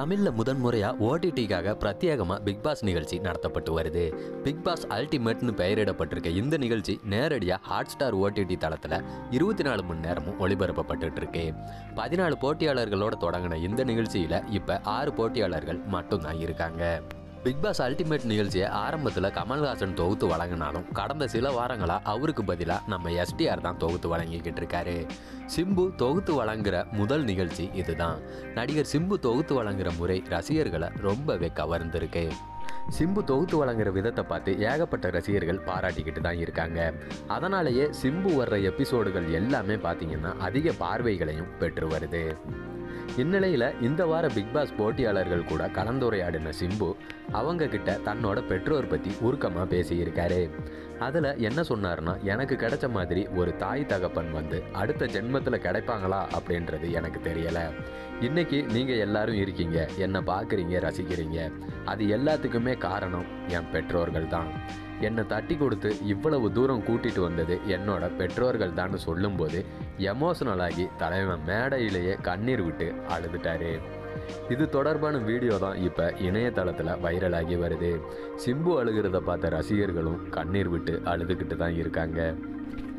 தமிழில் முதன்முறையாக ஓடிடிக்காக பிரத்யேகமாக பிக் பாஸ் நிகழ்ச்சி நடத்தப்பட்டு வருது பிக் பாஸ் அல்டிமேட்னு பெயரிடப்பட்டிருக்க இந்த நிகழ்ச்சி நேரடியாக ஹாட் ஸ்டார் ஓடிடி தளத்தில் இருபத்தி நாலு மணி நேரமும் ஒளிபரப்பப்பட்டுட்டு இருக்கு பதினாலு போட்டியாளர்களோட தொடங்கின இந்த நிகழ்ச்சியில் இப்போ ஆறு போட்டியாளர்கள் மட்டும்தான் இருக்காங்க பிக் பாஸ் அல்டிமேட் நிகழ்ச்சியை ஆரம்பத்தில் கமல்ஹாசன் தொகுத்து வழங்கினாலும் கடந்த சில வாரங்களாக அவருக்கு பதிலாக நம்ம எஸ்டிஆர் தான் தொகுத்து வழங்கிக்கிட்டு இருக்காரு சிம்பு தொகுத்து வழங்குற முதல் நிகழ்ச்சி இதுதான் நடிகர் சிம்பு தொகுத்து வழங்குற முறை ரசிகர்களை ரொம்பவே கவர்ந்திருக்கு சிம்பு தொகுத்து வழங்குற விதத்தை பார்த்து ஏகப்பட்ட ரசிகர்கள் பாராட்டிக்கிட்டு தான் இருக்காங்க அதனாலேயே சிம்பு வர்ற எபிசோடுகள் எல்லாமே பார்த்தீங்கன்னா அதிக பார்வைகளையும் பெற்று வருது இந்நிலையில் இந்த வார பிக் பாஸ் போட்டியாளர்கள் கூட கலந்துரையாடின சிம்பு அவங்க கிட்ட தன்னோட பெற்றோர் பற்றி உருக்கமாக பேசியிருக்காரு அதில் என்ன சொன்னார்னா எனக்கு கிடைச்ச மாதிரி ஒரு தாய் தகப்பன் வந்து அடுத்த ஜென்மத்தில் கிடைப்பாங்களா அப்படின்றது எனக்கு தெரியலை இன்னைக்கு நீங்கள் எல்லாரும் இருக்கீங்க என்னை பார்க்குறீங்க ரசிக்கிறீங்க அது எல்லாத்துக்குமே காரணம் என் பெற்றோர்கள் தான் என்னை தட்டி கொடுத்து இவ்வளவு தூரம் கூட்டிட்டு வந்தது என்னோட பெற்றோர்கள் தான் சொல்லும்போது எமோஷனல் ஆகி தலைவன் மேடையிலேயே கண்ணீர் விட்டு அழுதுட்டாரு இது தொடர்பான வீடியோ தான் இப்போ இணையதளத்தில் வைரலாகி வருது சிம்பு அழுகிறத பார்த்த ரசிகர்களும் கண்ணீர் விட்டு அழுதுகிட்டு தான் இருக்காங்க